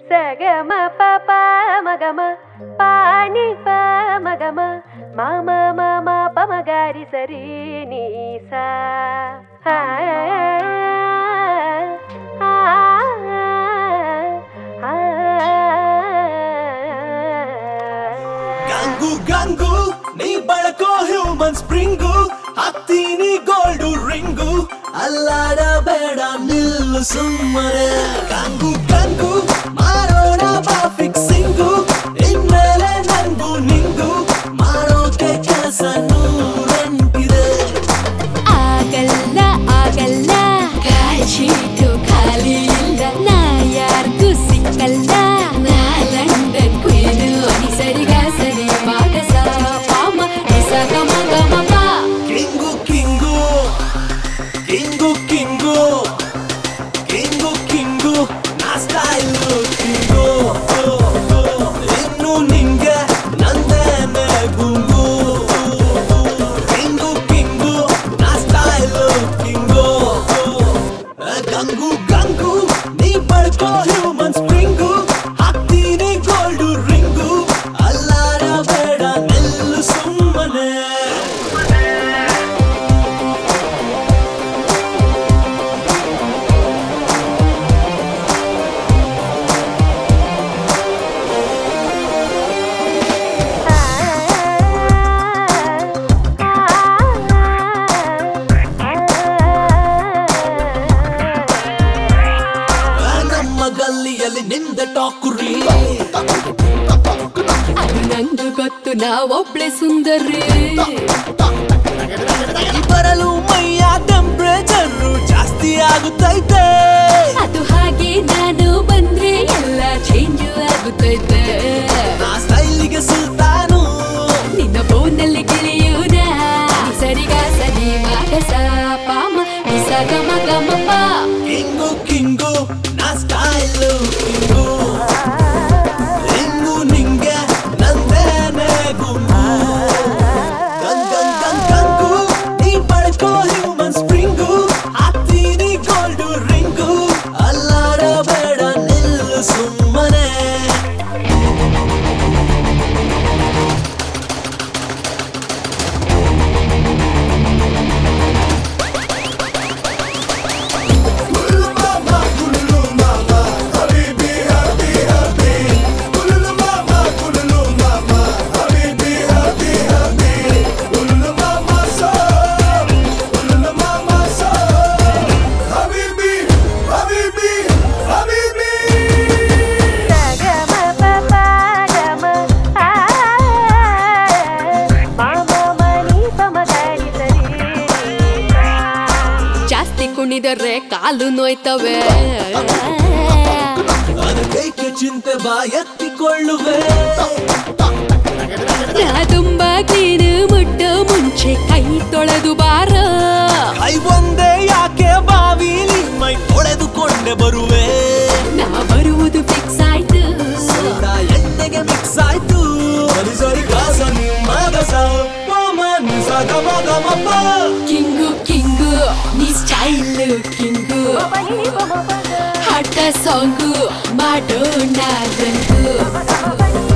ಸಗಮ ಪಪ ಮಗಮ ಪಾನಿ ಪ ಮಗಮ ಮಾಮ ಮಾಮ ಪಮಗಾರಿ ಸರಿ ನೀ ಸಾ ಆ, ಆ, ಆ, ಗಂಗು ಗಂಗು ನೀ ಬಳಕೋ ಹ್ಯೂಮನ್ ಸ್ಪ್ರಿಂಗು ಹತ್ತೀನಿ ಗೋಲ್ಡು ರಿಂಗು ಅಲ್ಲಾಡ ಬೇಡ ನಿಲ್ಲು ಸುಮ್ಮನೆ ಗಂಗು ಗಂಗು ಮಾಡೋಣ ಬಾ ಫಿಕ್ಸಿಂಗು ಇನ್ಮೇಲೆ ನಂಗು ನಿಂಗು ಮಾಡೋಕೆ ಕೆಲಸ ನೂರೆಂಟಿದೆ ಆಗಲ್ಲ ಆಗಲ್ಲ ಕಾಲ್ಶೀಟು ಖಾಲಿ ಇಲ್ಲ ನಾ ಯಾರ್ಗೂ ಸಿಕ್ಕಲ್ಲ ನಾ ಲಂಡನ್ ಕ್ವೀನು ಸರಿಗ ಸರಿ ಮಾಗಸ ಪಾಮ ನಿಸ ಗಮ ಗಮ ಪಾ king king king king king king ನಾ ಸ್ಟೈಲು ಕಿಂಗು ಇನ್ನು ನಿಂಗೆ ನಂದೇನೆ ಗುಂಗು ಕಿಂಗು ಕಿಂಗು ನಾ ಸ್ಟೈಲು ಕಿಂಗು ಗಂಗು ಗಂಗು ನೀ ಪಡ್ಕೋ ಹ್ಯೂಮನ್ ಸ್ಪ್ರಿಂಗು ಹಾಕ್ತೀನಿ ಗೋಲ್ಡು ರಿಂಗು ಅಲ್ಲಾರ ಬೇಡ ನಿಲ್ಲು ಸುಮ್ಮನೆ ನಮ್ಮ ಗಲ್ಲಿಯಲ್ಲಿ ನಿಂದ ಟಾಕುರಿ ಅದು ನಂದು ಗೊತ್ತು ನಾ ಒಬ್ಳೆ ಸುಂದರಿ ಬರಲು ಮೈಯ ಟೆಂಪ್ರೇಚರ್ ಜಾಸ್ತಿ ಆಗುತ್ತೈತೆ ಅದು ಹಾಗೆ ನಾನು ಬಂದ್ರೆ ಎಲ್ಲ ಚೇಂಜ್ ಆಗುತ್ತೈತೆ ನಾ ಸ್ಟೈಲಿಗೆ ಸುಲ್ತಾನು ನಿನ್ನ ಫೋನಲ್ಲಿ ಗಿಳಿಯೂನ ಸರಿಗ ಸರಿ ಮಾಗಸ ಪಾಮ ನಿಸ ಗಮ ಗಮ ಪಾ ಕಿಂಗು ಕಿಂಗು ನಾ ಸ್ಟೈಲು ಕಿಂಗು ಹಿಂಗು ನಿಂಗೆ ನಂದೇನೆ ಗುಂಗು ಗಂಗ್ ಗಂಗ್ ಗಂಗ್ ಗಂಗು ನೀ ಪಡ್ಕೋ ಹ್ಯೂಮನ್ ಸ್ಪ್ರಿಂಗು ಹಾಕ್ತೀನಿ ಗೋಲ್ಡು ರಿಂಗು ಅಲ್ಲಾಡ ಬೇಡ ನಿಲ್ಲು ಸುಮ್ಮನೆ ಸಗಮ ಪಪ ಗಮ ಆ, ಮಾಮ ಮನಿ ಪಮಗಾರಿ ಸರಿ ನೀ ಸಾ. ಜಾಸ್ತಿ ಕುಣಿದರೆ ಕಾಲು ನೋಯ್ತವೆ ಅದಕ್ಕೆ ಚಿಂತೆ ಬಾ ಎತ್ತಿಕೊಳ್ಳುವೆ ನಾ ತುಂಬಾ ಕ್ಲೀನ್ ಮುಟ್ಟೋ ಮುಂಚೆ ಕೈ ತೊಳೆದು ಬಾರ ಕೈ ಒಂದೇ ಯಾಕೆ ಬಾವಿಲಿ ಮೈ ತೊಳೆದುಕೊಂಡೆ ಬರುವೆ ನಾ ಬರುವುದು ಫಿಕ್ಸ್ ಆಯ್ತು ಸೋಡ ಎಣ್ಣೆಗೆ ಮಿಕ್ಸ್ ಆಯ್ತು ಸರಿ ಸರಿ ಗಾಸ ಮಗಸ ಪಮನ್ ಸಗಮ ಗಮಪ ಕಿಂಗು ಕಿಂಗು ನೀ ಸ್ಟೈಲ್ ಕಿಂಗು ಪನಿ ಪಮ ಪಗ ಹಠ ಸಾಂಗು ಮಾಡೋಣ ರಂಗು ಪಗ ಪನಿ